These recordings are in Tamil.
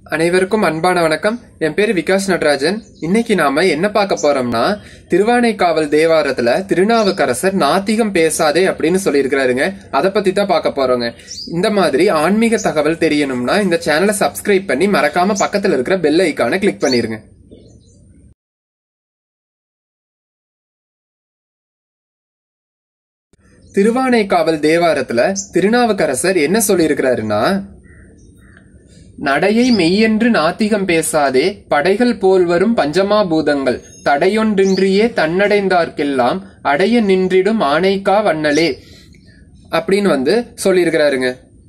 அனைவருக்கும் அன்பான வணக்கம் என் பேரு விகாஸ் நடராஜன் இன்னைக்கு நாம என்ன பார்க்க போறோம்னா திருவானைக்காவல் தேவாரத்துல திருநாவுக்கரசர் நாத்திகம் பேசாதே அப்படின்னு சொல்லியிருக்கிறாருங்க அதை பத்தி தான் பார்க்க போறோங்க இந்த மாதிரி ஆன்மீக தகவல் தெரியணும்னா இந்த சேனலை சப்ஸ்கிரைப் பண்ணி மறக்காம பக்கத்துல இருக்கிற பெல் ஐக்கானை கிளிக் பண்ணிருங்க திருவானைக்காவல் தேவாரத்துல திருநாவுக்கரசர் என்ன சொல்லியிருக்கிறாருன்னா நடையை மெய்யென்று நாத்திகம் பேசாதே படைகள் போல் வரும் பஞ்சமாபூதங்கள் தடையொன்றின்றியே தன்னடைந்தார்க்கெல்லாம் அடைய நின்றிடும் ஆணைக்கா வண்ணலே அப்படின்னு வந்து சொல்லியிருக்கிறாருங்க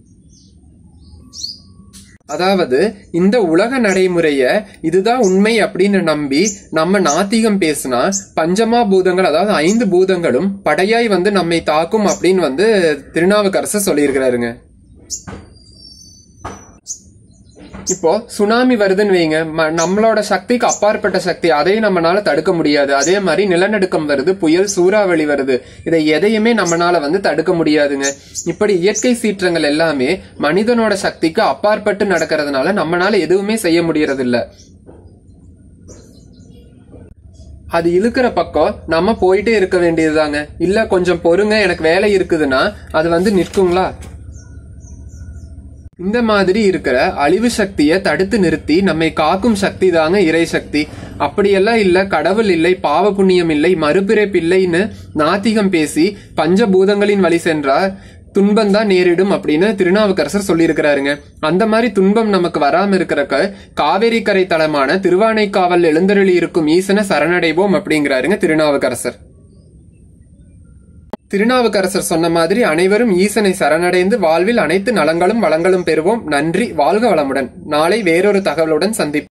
அதாவது இந்த உலக நடைமுறைய இதுதான் உண்மை அப்படின்னு நம்பி நம்ம நாத்திகம் பேசினா பஞ்சமா பூதங்கள் அதாவது ஐந்து பூதங்களும் படையாய் வந்து நம்மை தாக்கும் அப்படின்னு வந்து திருநாவுக்கரசர் சொல்லியிருக்கிறாருங்க இப்போ சுனாமி வருதுன்னு வைங்க ம- நம்மளோட சக்திக்கு அப்பாற்பட்ட சக்தி அதையும் நம்மனால தடுக்க முடியாது அதே மாதிரி நிலநடுக்கம் வருது புயல் சூறாவளி வருது இதை எதையுமே நம்மனால வந்து தடுக்க முடியாதுங்க இப்படி இயற்கை சீற்றங்கள் எல்லாமே மனிதனோட சக்திக்கு அப்பாற்பட்டு நடக்கிறதுனால நம்மனால எதுவுமே செய்ய முடியறது இல்ல அது இழுக்கிற பக்கம் நம்ம போயிட்டே இருக்க வேண்டியதுதாங்க இல்ல கொஞ்சம் பொறுங்க எனக்கு வேலை இருக்குதுன்னா அது வந்து நிற்குங்களா இந்த மாதிரி இருக்கிற அழிவு சக்தியை தடுத்து நிறுத்தி நம்மை காக்கும் சக்தி தாங்க இறை சக்தி அப்படியெல்லாம் இல்ல கடவுள் இல்லை பாவ புண்ணியம் இல்லை மறுபிறப்பு இல்லைன்னு நாத்திகம் பேசி பஞ்சபூதங்களின் வழி சென்றார் துன்பம் தான் நேரிடும் அப்படின்னு திருநாவுக்கரசர் சொல்லியிருக்கிறாருங்க அந்த மாதிரி துன்பம் நமக்கு வராம இருக்கிறக்க காவேரி கரை தலமான திருவானைக்காவல் எழுந்தருளி இருக்கும் ஈசனை சரணடைவோம் அப்படிங்கிறாருங்க திருநாவுக்கரசர் திருநாவுக்கரசர் சொன்ன மாதிரி அனைவரும் ஈசனை சரணடைந்து வாழ்வில் அனைத்து நலங்களும் வளங்களும் பெறுவோம் நன்றி வாழ்க வளமுடன் நாளை வேறொரு தகவலுடன் சந்திப்போம்